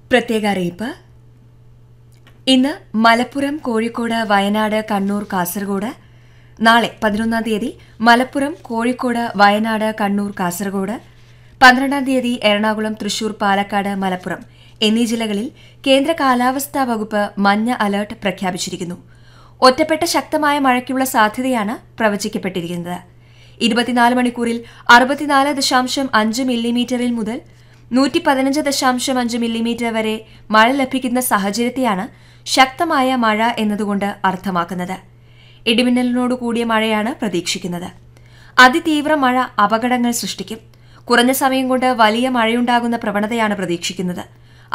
പ്രത്യേക അറിയിപ്പ് ഇന്ന് മലപ്പുറം കോഴിക്കോട് വയനാട് കണ്ണൂർ കാസർഗോഡ് നാളെ പതിനൊന്നാം തീയതി മലപ്പുറം കോഴിക്കോട് വയനാട് കണ്ണൂർ കാസർഗോഡ് പന്ത്രണ്ടാം തീയതി എറണാകുളം തൃശൂർ പാലക്കാട് മലപ്പുറം എന്നീ ജില്ലകളിൽ കേന്ദ്ര കാലാവസ്ഥാ വകുപ്പ് മഞ്ഞ അലർട്ട് പ്രഖ്യാപിച്ചിരിക്കുന്നു ഒറ്റപ്പെട്ട ശക്തമായ മഴയ്ക്കുള്ള സാധ്യതയാണ് പ്രവചിക്കപ്പെട്ടിരിക്കുന്നത് ഇരുപത്തിനാല് മണിക്കൂറിൽ അറുപത്തിനാല് ദശാംശം അഞ്ച് മില്ലിമീറ്ററിൽ മുതൽ നൂറ്റി പതിനഞ്ച് ദശാംശം അഞ്ച് മില്ലിമീറ്റർ വരെ മഴ ലഭിക്കുന്ന സാഹചര്യത്തെയാണ് ശക്തമായ മഴ എന്നതുകൊണ്ട് അർത്ഥമാക്കുന്നത് ഇടിമിന്നലിനോട് കൂടിയ മഴയാണ് പ്രതീക്ഷിക്കുന്നത് അതിതീവ്ര മഴ അപകടങ്ങൾ സൃഷ്ടിക്കും കുറഞ്ഞ സമയം കൊണ്ട് വലിയ മഴയുണ്ടാകുന്ന പ്രവണതയാണ് പ്രതീക്ഷിക്കുന്നത്